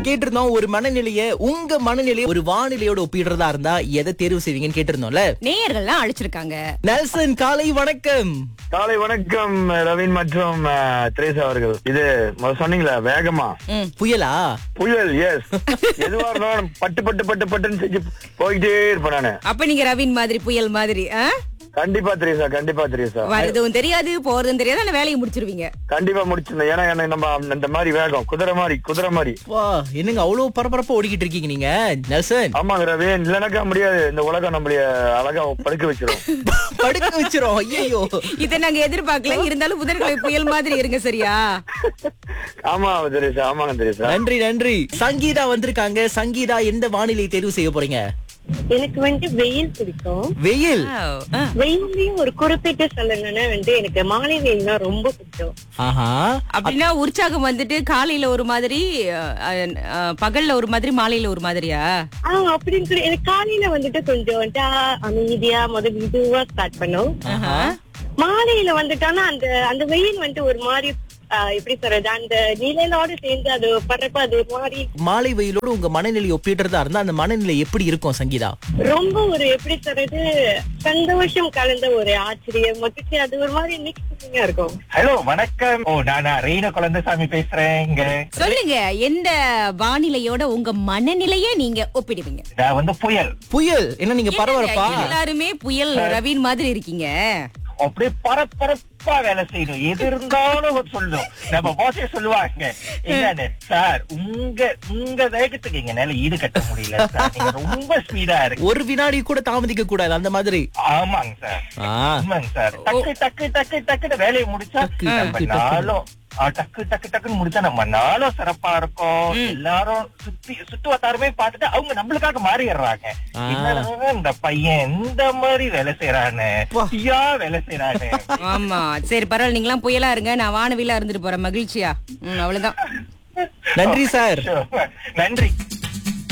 கேட்டிருந்தோம் ஒரு மனநிலைய உங்க மனநிலைய ஒரு வானிலையோட ஒப்பிடுறதா இருந்தா எதை தேர்வு செய்வீங்கன்னு கேட்டிருந்தோம்ல நேயர்கள்லாம் அழைச்சிருக்காங்க நெல்சன் காலை வணக்கம் காலை வணக்கம் ரவீன் மற்றும் அஹ், திரேசா அவர்கள் இது முதல்ல சொன்னீங்களா வேகமா ம். புயலா புயல் எஸ் எதுவா இருந்தாலும் பட்டு பட்டு பட்டு பட்டுன்னு செஞ்சு போயிட்டே இருப்பேன் நானு அப்ப நீங்க ரவின் மாதிரி புயல் மாதிரி ஆ? கண்டிப்பா திரேசா கண்டிப்பா திரேசா வரதும் தெரியாது போறதும் தெரியாது ஆனா வேலையை முடிச்சிருவீங்க கண்டிப்பா முடிச்சிருந்தேன் ஏன்னா எனக்கு நம்ம இந்த மாதிரி வேகம் குதிரை மாதிரி குதிரை மாதிரி வா என்னங்க அவ்வளவு பரபரப்பா ஓடிக்கிட்டு இருக்கீங்க நீங்க நெல்சன் ஆமாங்க ரவீன் இல்லைனாக்கா முடியாது இந்த உலகம் நம்மளைய அழகா படுக்க வச்சிரும் படுக்க வச்சிரும் ஐயோ இதை நாங்க எதிர்பார்க்கல இருந்தாலும் புதன்கிழமை புயல் மாதிரி இருங்க சரியா ஆமா திரேசா ஆமாங்க திரேசா நன்றி நன்றி சங்கீதா வந்திருக்காங்க சங்கீதா எந்த வானிலை தேர்வு செய்ய போறீங்க எனக்கு வந்து வெயில் பிடிக்கும் வெயில் ஆ. வெயிலையும் ஒரு குறிப்பிட்டு சொல்லணும்னா வந்து எனக்கு மாலை வெயில்னா ரொம்ப பிடிக்கும் ஆஹா அப்படின்னா உற்சாகம் வந்துட்டு காலையில ஒரு மாதிரி அஹ், அஹ், பகல்ல ஒரு மாதிரி மாலையில ஒரு மாதிரியா ஆஹ் அப்படின்னு சொல்லி எனக்கு காலையில வந்துட்டு கொஞ்சம் வந்து ஆ, அமைதியா முத மெதுவா ஸ்டார்ட் பண்ணும் ஆஹா. மாலையில வந்துட்டானா அந்த அந்த வெயில் வந்துட்டு ஒரு மாதிரி ஆ, எப்படி சொல்றது அந்த நிழலோட சேர்ந்து அது படுறப்ப அது ஒரு மாதிரி மாலை வெயிலோட உங்க மனநிலை ஒப்பிடுறதா இருந்தா அந்த மனநிலை எப்படி இருக்கும் சங்கீதா ரொம்ப ஒரு எப்படி சொல்றது சந்தோஷம் கலந்த ஒரு ஆச்சரியம் மகிழ்ச்சி அது ஒரு மாதிரி மிக்ஸ் இருக்கும் ஹலோ வணக்கம் ஓ நானா ரெய்ன குழந்தைசாமி பேசுறேங்க சொல்லுங்க எந்த வானிலையோட உங்க மனநிலையை நீங்க ஒப்பிடுவீங்க நான் வந்து புயல் புயல் என்ன நீங்க பரபரப்பா எல்லாருமே புயல் ரவின் மாதிரி இருக்கீங்க அப்படியே பரபரப்பா வேலை செய்யணும் எது இருந்தாலும் சொல்லும் நம்ம போசே சொல்லுவாங்க என்னன்னு சார் உங்க உங்க வேகத்துக்கு எங்கனால ஈடு கட்ட முடியல சார் நீங்க ரொம்ப ஸ்பீடா இருக்கு ஒரு வினாடி கூட தாமதிக்க கூடாது அந்த மாதிரி ஆமாங்க சார் ஆ. ஆமாங்க சார் டக்கு டக்கு டக்கு டக்குன்னு வேலையை முடிச்சா டக்கு, நம்ம டக்கு, டக்கு. நாளும் ஆ, டக்கு டக்கு டக்குன்னு முடிச்சா நம்ம நாளும் சிறப்பா இருக்கும் எல்லாரும் சுத்தி சுத்து வட்டாரமே பார்த்துட்டு அவங்க நம்மளுக்காக மாறிடுறாங்க ஆ. என்னடா இந்த பையன் இந்த மாதிரி வேலை செய்யறானு வா. ஐயா வேலை செய்யறானு ஆமா சரி பரவாயில்ல நீங்களாம் புயலா இருங்க நான் வானவிலா இருந்துட்டு போறேன் மகிழ்ச்சியா ம், அவ்வளவுதான் நன்றி சார் நன்றி